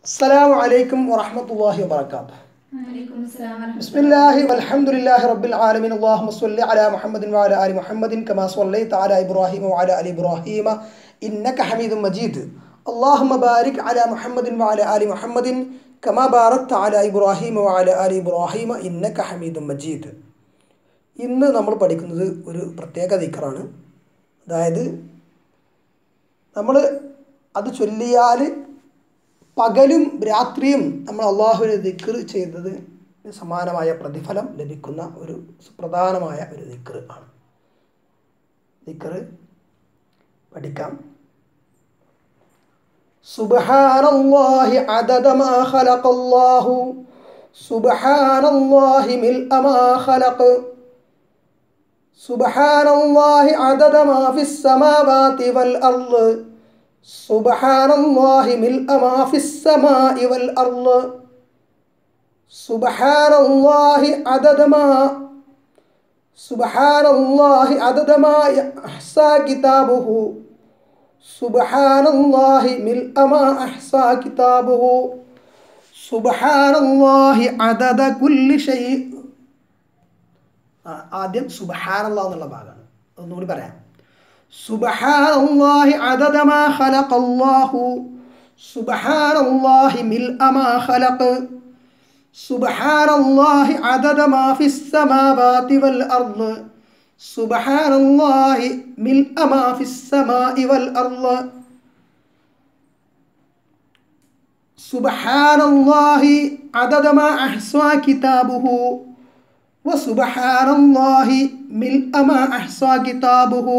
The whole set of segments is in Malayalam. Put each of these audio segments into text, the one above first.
السلام عليكم ورحمة الله وبركاته وعليكم السلام ورحمة بسم الله والحمد لله رب العالمين اللهم صل على محمد وعلى آل محمد كما صليت على إبراهيم وعلى آل إبراهيم إنك حميد مجيد اللهم بارك على محمد وعلى آل محمد كما باركت على إبراهيم وعلى آل إبراهيم إنك حميد مجيد ഇന്ന് നമ്മൾ പഠിക്കുന്നത് ഒരു പ്രത്യേക ദിക്കറാണ് അതായത് നമ്മൾ അത് ചൊല്ലിയാൽ പകലും രാത്രിയും നമ്മൾ അള്ളാഹുവിനെ ദിക്കർ ചെയ്തത് സമാനമായ പ്രതിഫലം ലഭിക്കുന്ന ഒരു സുപ്രധാനമായ ഒരു ദിക്കർ ആണ് ദിക്കർ പഠിക്കാം സുബ്ഹാനല്ലാഹി അദദ മാ ഖലഖല്ലാഹു സുബ്ഹാനല്ലാഹി മിൽഅ മാ ഖലഖ سبحان الله عدد ما في السماوات والأرض سبحان الله ملء ما في السماء والأرض سبحان الله عدد ما سبحان الله عدد ما أحصى كتابه سبحان الله ملء ما أحصى كتابه سبحان الله عدد كل شيء ആദ്യം സുബഹാനല്ലാ എന്നുള്ള ഭാഗമാണ് ഒന്നുകൂടി പറയാം സുബഹാനല്ലാഹി അദദ മാ ഖലഖല്ലാഹു സുബഹാനല്ലാഹി മിൽഅ മാ ഖലഖ സുബഹാനല്ലാഹി അദദ മാ ഫിസ് സമാവാതി വൽ അർള് സുബഹാനല്ലാഹി മിൽഅ മാ ഫിസ് സമാഇ വൽ അർള് സുബഹാനല്ലാഹി അദദ മാ അഹ്സാ കിതാബുഹു وسبحان الله ملء ما أحصى كتابه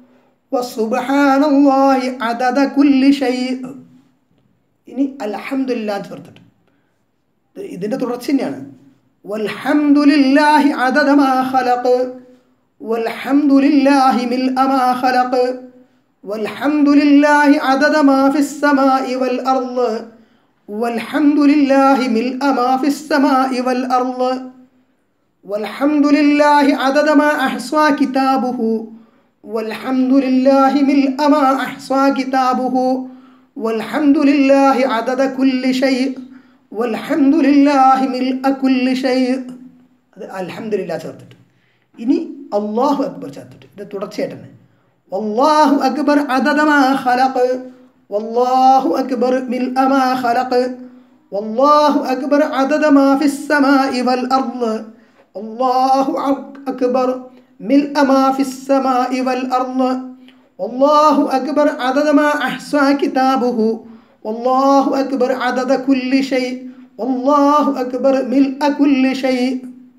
وسبحان الله عدد كل شيء ഇനി അൽഹംദുലില്ലാ ചേർത്തിട്ട് ഇതിൻ്റെ തുടർച്ച തന്നെയാണ് വൽഹംദുലില്ലാഹി അദദ മാ ഖലഖ് വൽഹംദുലില്ലാഹി മിൽഅ മാ ഖലഖ് വൽഹംദുലില്ലാഹി അദദ മാ ഫിസ് സമാഇ വൽ അർള് വൽഹംദുലില്ലാഹി മിൽഅ മാ ഫിസ് സമാഇ വൽ അർള് والحمد لله عدد ما أحصى كتابه والحمد لله ملء ما أحصى كتابه والحمد لله عدد كل شيء والحمد لله ملء كل شيء അത് അൽഹംദുലില്ലാ ചേർത്തിട്ട് ഇനി അള്ളാഹു അക്ബർ ചേർത്തിട്ട് ഇത് തുടർച്ചയായിട്ട് തന്നെ വല്ലാഹു അക്ബർ അദദ മാ ഖലഖ് വല്ലാഹു അക്ബർ മിൽഅ മാ ഖലഖ് വല്ലാഹു അക്ബർ അദദ മാ ഫിസ് സമാഇ വൽ അർള് الله أكبر ملء ما في السماء والأرض والله أكبر عدد ما أحصى كتابه والله أكبر عدد كل شيء والله أكبر ملء كل شيء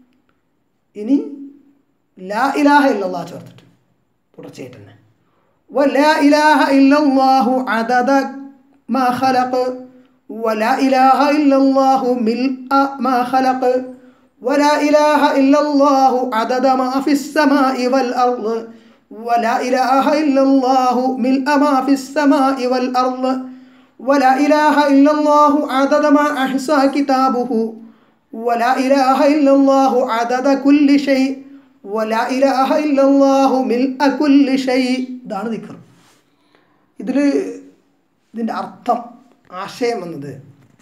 ഇനി ലാ ഇലാഹ ഇല്ലല്ലാഹ് ചേർത്തിട്ട് തുടർച്ചയായിട്ട് തന്നെ ولا إله إلا الله عدد ما خلق ولا إله إلا الله ملء ما خلق ولا إله إلا الله عدد ما في السماء والأرض ولا إله إلا الله ملء ما في السماء والأرض ولا إله إلا الله عدد ما أحصى كتابه ولا إله إلا الله عدد كل شيء ولا إله إلا الله ملء كل شيء ഇതാണ് ദിക്കർ ഇതിൽ ഇതിൻ്റെ അർത്ഥം ആശയം എന്നത്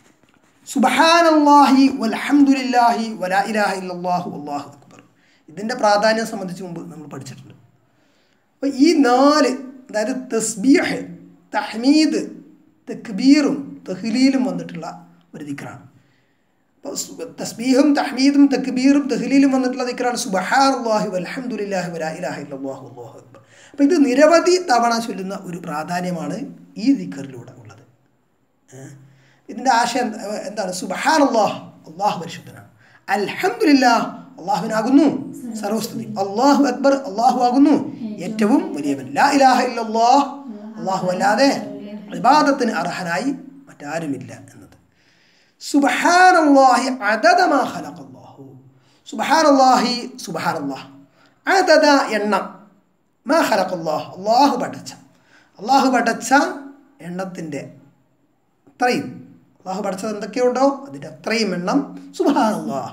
സുബഹാനല്ലാഹി വൽഹംദുലില്ലാഹി വലാ ഇലാഹ ഇല്ലല്ലാഹു അല്ലാഹു അക്ബർ ഇതിൻ്റെ പ്രാധാന്യം സംബന്ധിച്ച് മുമ്പ് നമ്മൾ പഠിച്ചിട്ടുണ്ട് അപ്പോൾ ഈ നാല് അതായത് തസ്ബീഹ് തഹ്മീദ് തക്ബീറും തഹ്ലീലും വന്നിട്ടുള്ള ഒരു ദിക്റാണ് അപ്പോൾ തസ്ബീഹും തഹ്മീദും തക്ബീറും തഹ്ലീലും വന്നിട്ടുള്ള ദിക്റാണ് സുബഹാനല്ലാഹി വൽഹംദുലില്ലാഹി വലാ ഇലാഹ ഇല്ലല്ലാഹു അല്ലാഹു അക്ബർ അപ്പോൾ ഇത് നിരവധി തവണ ചൊല്ലുന്ന ഒരു പ്രാധാന്യമാണ് ഈ ദിക്കറിലൂടെ ഉള്ളത് ഇതിൻ്റെ ആശയം എന്താണ് സുബഹാൻ അള്ളാഹ് അള്ളാഹു പരിശുദ്ധനാണ് അൽഹംദുലില്ലാ അള്ളാഹുവിനാകുന്നു സർവസ്തുതി അള്ളാഹു അക്ബർ അള്ളാഹു ആകുന്നു ഏറ്റവും വലിയവൻ ലാ ഇലാഹ ഇല്ലല്ലാഹ് അള്ളാഹു അല്ലാതെ ഇബാദത്തിന് അർഹനായി മറ്റാരുമില്ല എന്നത് സുബഹാൻ അള്ളാഹി അദദമാ ഖലഖല്ലാഹു സുബഹാൻ അള്ളാഹി സുബഹാൻ അള്ളാഹ് അദദ എണ്ണം മാ ഖലഖല്ലാഹ് അള്ളാഹു പഠിച്ച അള്ളാഹു പഠിച്ച എണ്ണത്തിൻ്റെ അത്രയും അള്ളാഹു പഠിച്ചത് എന്തൊക്കെയുണ്ടോ അതിൻ്റെ അത്രയും എണ്ണം സുബഹാനല്ലാഹ്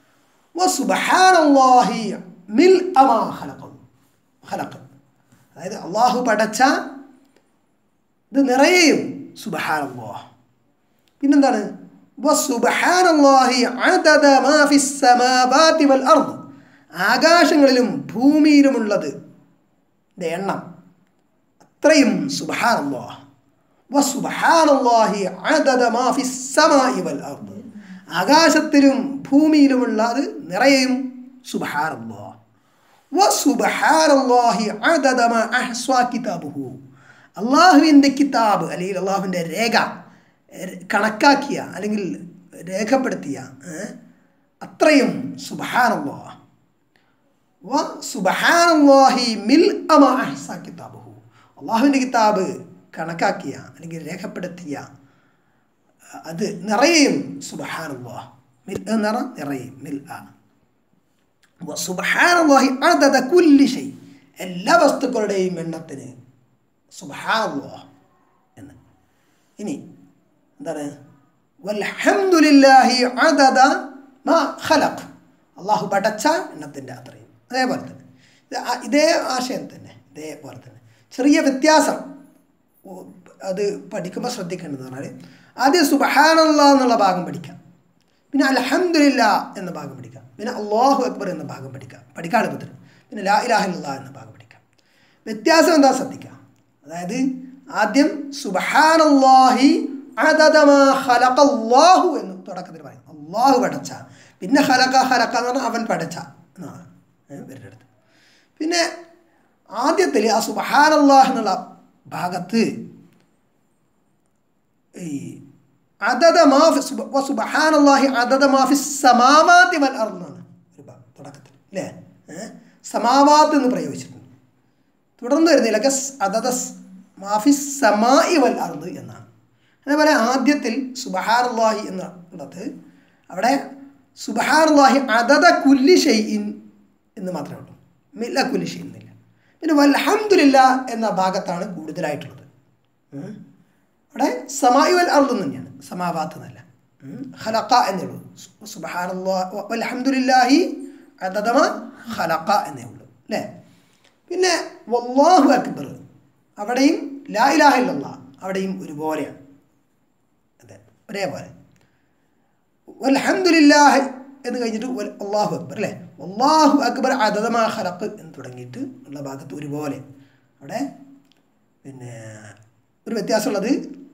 വസുബഹാനല്ലാഹി മിൽ അമാ ഖലഖ ഖലഖ അതായത് അള്ളാഹു പഠിച്ച ഇത് നിറയെയും സുബഹാനല്ലാഹ് പിന്നെന്താണ് വസുബ്ഹാനല്ലാഹി അദദ മാ ഫിസ് സമാവാതി വൽ അർദ് ആകാശങ്ങളിലും ഭൂമിയിലുമുള്ളത് ന്റെ എണ്ണം അത്രയും സുബ്ഹാനല്ലാഹ് വസുബ്ഹാനല്ലാഹി അദദ മാ ഫിസ് സമാഇ വൽ അർദ് ആകാശത്തിലും ഭൂമിയിലുമുള്ള അത് നിറയെയും സുബ്ഹാനല്ലാഹ് വസുബ്ഹാനല്ലാഹി അദദ മാ അഹ്സാ കിതാബുഹു അള്ളാഹുവിൻ്റെ കിതാബ് അല്ലെങ്കിൽ അള്ളാഹുവിൻ്റെ രേഖ ര- കണക്കാക്കിയ അല്ലെങ്കിൽ രേഖപ്പെടുത്തിയ ഏ, അത്രയും സുബ്ഹാനല്ലാഹ് വ സുബ്ഹാനല്ലാഹി മിൽ അമാ അഹ്സാ കിതാബുഹു അള്ളാഹുവിൻ്റെ കിതാബ് കണക്കാക്കിയ അല്ലെങ്കിൽ രേഖപ്പെടുത്തിയ അത് നിറയെയും സുബ്ഹാനല്ലാഹ് മിൽ എന്ന് പറഞ്ഞാൽ നിറയും മിൽ ആ വ സുബ്ഹാനല്ലാഹി അദദ കുല്ലി ഷൈ എല്ലാ വസ്തുക്കളുടെയും എണ്ണത്തിന് സുബ്ഹാനല്ലാഹ് എന്ന് ഇനി എന്താണ് വൽഹംദുലില്ലാഹി അദദ മാ ഖലഖ് അള്ളാഹു പടച്ച എണ്ണത്തിൻ്റെ അത്രയും അതേപോലെ തന്നെ ഇത് ആ- ഇതേ ആശയം തന്നെ ഇതേപോലെ തന്നെ ചെറിയ വ്യത്യാസം ഓ, അത് പഠിക്കുമ്പോൾ ശ്രദ്ധിക്കേണ്ടത് പറഞ്ഞാൽ ആദ്യം സുബഹാനല്ല എന്നുള്ള ഭാഗം പഠിക്കാം പിന്നെ അൽഹംദുലില്ല എന്ന ഭാഗം പഠിക്കാം പിന്നെ അള്ളാഹു അക്ബർ എന്ന ഭാഗം പഠിക്കാം പഠിക്കാൻ എളുപ്പത്തിൽ പിന്നെ ലാ ഇലാഹില്ല എന്ന ഭാഗം പഠിക്കാം വ്യത്യാസം എന്താ ശ്രദ്ധിക്കാം അതായത് ആദ്യം സുബഹാനല്ലാഹി അദദമാ ഖലഖല്ലാഹു എന്ന് തുടക്കത്തിൽ പറയും അള്ളാഹു പടച്ച പിന്നെ ഖലഖ ഖലഖ എന്ന് പറഞ്ഞാൽ അവൻ പടച്ച എന്നാണ് ഏ, ഇവരുടെ അടുത്ത് പിന്നെ ആദ്യത്തിൽ ആ സുബഹാനല്ലാഹ് എന്നുള്ള ഭാഗത്ത് ഈ അദദ മാഫി സുബഹാനല്ലാഹി അദദ മാഫി സമാവാതി വൽ അർദ് എന്നാണ് ഒരു ഭാഗം തുടക്കത്തിൽ അല്ലേ ഏ? സമാവാത്ത് എന്ന് പ്രയോഗിച്ചിട്ടുണ്ട് തുടർന്ന് വരുന്നില്ല അതത മാഫി സമായി വൽ അർദ് എന്നാണ് അതേപോലെ ആദ്യത്തിൽ സുബഹാറുല്ലാഹി എന്നുള്ളത് അവിടെ സുബഹാറുല്ലാഹി അതത കുല്ലി ഷെയ്ഇൻ എന്ന് മാത്രമേ ഉള്ളൂ മില്ല കുല്ലി ഷെയ്ൻ എന്നില്ല പിന്നെ വൽഹംദുലില്ല എന്ന ഭാഗത്താണ് കൂടുതലായിട്ടുള്ളത് ഉം. അവിടെ സമായി വൽ അർദ് തന്നെയാണ് സമാവാത്ത് എന്നല്ല ഉം. ഖലഖ എന്നേ ഉള്ളൂ സുബഹാനല്ലാഹ് വൽഹംദുലില്ലാഹി അതതമ ഖലഖ എന്നേ ഉള്ളൂ അല്ലേ പിന്നെ വല്ലാഹു അക്ബർ അവിടെയും ലാ ഇലാഹ ഇല്ലല്ലാഹ് അവിടെയും ഒരുപോലെയാണ് അതെ ഒരേപോലെ വൽഹംദുലില്ലാഹ് എന്ന് കഴിഞ്ഞിട്ട് വൽ- അല്ലാഹു അക്ബർ അല്ലേ അല്ലാഹു അക്ബർ അതതമാ ഖലഖ് എന്ന് തുടങ്ങിയിട്ട് ഉള്ള ഭാഗത്ത് ഒരുപോലെ അവിടെ പിന്നെ ഒരു വ്യത്യാസമുള്ളത്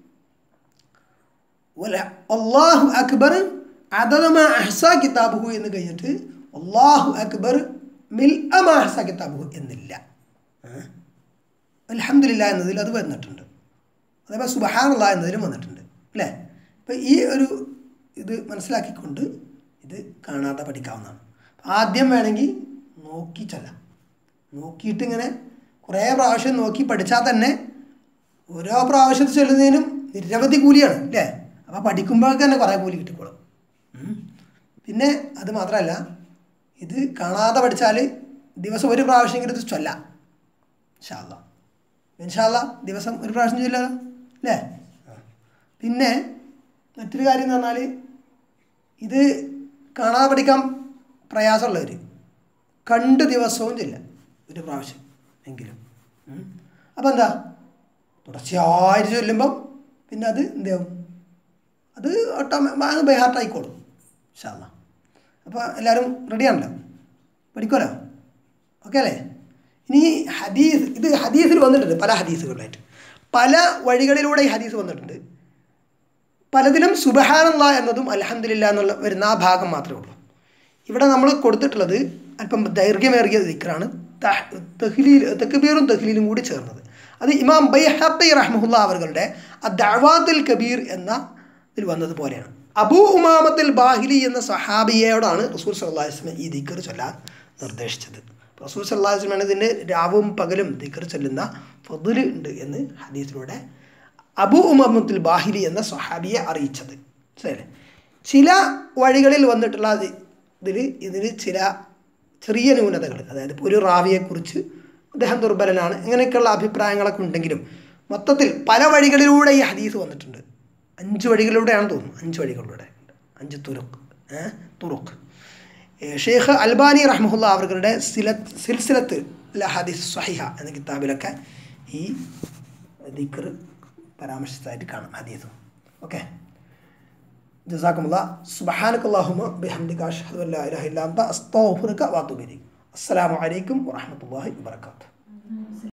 വല- അല്ലാഹു അക്ബർ അതതമാ അഹ്സാ കിതാബുഹു എന്ന് കഴിഞ്ഞിട്ട് അല്ലാഹു അക്ബർ മിൽ അമാ അഹ്സാ കിതാബുഹു എന്നില്ല ഏ? അൽഹംദുലില്ലാ എന്നതിൽ അത് വന്നിട്ടുണ്ട് അതേപോലെ സുബഹാനുള്ള എന്നതിലും വന്നിട്ടുണ്ട് അല്ലേ ഇപ്പം ഈ ഒരു ഇത് മനസ്സിലാക്കിക്കൊണ്ട് ഇത് കാണാതെ പഠിക്കാവുന്നതാണ് ആദ്യം വേണമെങ്കിൽ നോക്കി ചെല്ലാം നോക്കിയിട്ട് ഇങ്ങനെ കുറേ പ്രാവശ്യം നോക്കി പഠിച്ചാൽ തന്നെ ഓരോ പ്രാവശ്യത്തിൽ ചെല്ലുന്നതിനും നിരവധി കൂലിയാണ് അല്ലേ അപ്പോൾ പഠിക്കുമ്പോഴൊക്കെ തന്നെ കുറേ കൂലി കിട്ടിക്കോളും ഉം. പിന്നെ അത് മാത്രമല്ല ഇത് കാണാതെ പഠിച്ചാൽ ദിവസം ഒരു പ്രാവശ്യമെങ്കിലും ഇത് ചൊല്ലാം ഇൻഷാല്ല ഇൻഷാല്ല ദിവസം ഒരു പ്രാവശ്യം ചൊല്ലാലോ അല്ലേ ആ. പിന്നെ മറ്റൊരു കാര്യം എന്ന് പറഞ്ഞാൽ ഇത് കാണാതെ പഠിക്കാൻ പ്രയാസമുള്ളവർ കണ്ട് ദിവസവും ചെല്ലാം ഒരു പ്രാവശ്യം എങ്കിലും അപ്പോൾ എന്താ തുടർച്ചയായിട്ട് ചൊല്ലുമ്പം പിന്നെ അത് എന്താവും അത് ഓട്ടോമ അത് ബൈഹാർട്ടായിക്കോളും ഇൻഷാല്ല അപ്പോൾ എല്ലാവരും റെഡിയാണല്ലോ പഠിക്കുമല്ലോ ഓക്കെ അല്ലേ ഇനി ഹദീസ് ഇത് ഹദീസിൽ വന്നിട്ടുണ്ട് പല ഹദീസുകളിലായിട്ട് പല വഴികളിലൂടെ ഈ ഹദീസ് വന്നിട്ടുണ്ട് പലതിലും സുബഹാനല്ല എന്നതും അലഹമില്ല എന്നുള്ള വരുന്ന ആ ഭാഗം മാത്രമേ ഉള്ളൂ ഇവിടെ നമ്മൾ കൊടുത്തിട്ടുള്ളത് അല്പം ദൈർഘ്യമേറിയ ദിക്കറാണ് തഹ്ലീൽ തക്ബീറും തഹ്ലീലും കൂടി ചേർന്നത് അത് ഇമാം ബൈഹത്തി റഹ്മുല്ല അവരുടെ ദഅവാത്തുൽ കബീർ എന്ന ഇതിൽ വന്നതുപോലെയാണ് അബൂ ഉമാമത്തിൽ ബാഹിലി എന്ന സഹാബിയോടാണ് റസൂൽ സല്ലാഹു വസ്ലം ഈ ദിക്കർ ചൊല്ലാൻ നിർദ്ദേശിച്ചത് റസൂൽ സല്ലാഹു വസ്ലമാണ് ഇതിൻ്റെ രാവും പകലും ദിക്കർ ചൊല്ലുന്ന ഫതുല് ഉണ്ട് എന്ന് ഹദീസിലൂടെ അബു ഉമമുൽ ബാഹിലി എന്ന സ്വഹാബിയെ അറിയിച്ചത് ശരി ചില വഴികളിൽ വന്നിട്ടുള്ള ഇതിൽ ഇതിൽ ചില ചെറിയ ന്യൂനതകൾ അതായത് ഇപ്പോൾ ഒരു റാവിയെക്കുറിച്ച് അദ്ദേഹം ദുർബലനാണ് ഇങ്ങനെയൊക്കെയുള്ള അഭിപ്രായങ്ങളൊക്കെ ഉണ്ടെങ്കിലും മൊത്തത്തിൽ പല വഴികളിലൂടെ ഈ ഹദീസ് വന്നിട്ടുണ്ട് അഞ്ച് വഴികളിലൂടെയാണ് തോന്നുന്നു അഞ്ച് വഴികളിലൂടെ അഞ്ച് തുറുക്ക് ഏഹ് തുറുക്ക് ഷെയ്ഖ് അൽബാനി റഹ്മുല്ല അവരുടെ സില സിൽസിലത്ത് ഹദീസ് സ്വഹിഹ എന്ന കിതാബിലൊക്കെ ഈ ദിക്കർ പരാമർശിച്ചതായിട്ട് കാണാം ഹദീസും ഓക്കെ ജസാക്കുമുള്ള സുബഹാനക്കല്ലാഹുമ ബിഹംദിക അഷ്ഹദു അല്ലാ ഇലാഹ ഇല്ലാ അന്ത അസ്തഗ്ഫിറുക വഅത്തുബു ഇലൈക് അസ്സലാമു അലൈക്കും വറഹ്മത്തുള്ളാഹി വബറകാതുഹു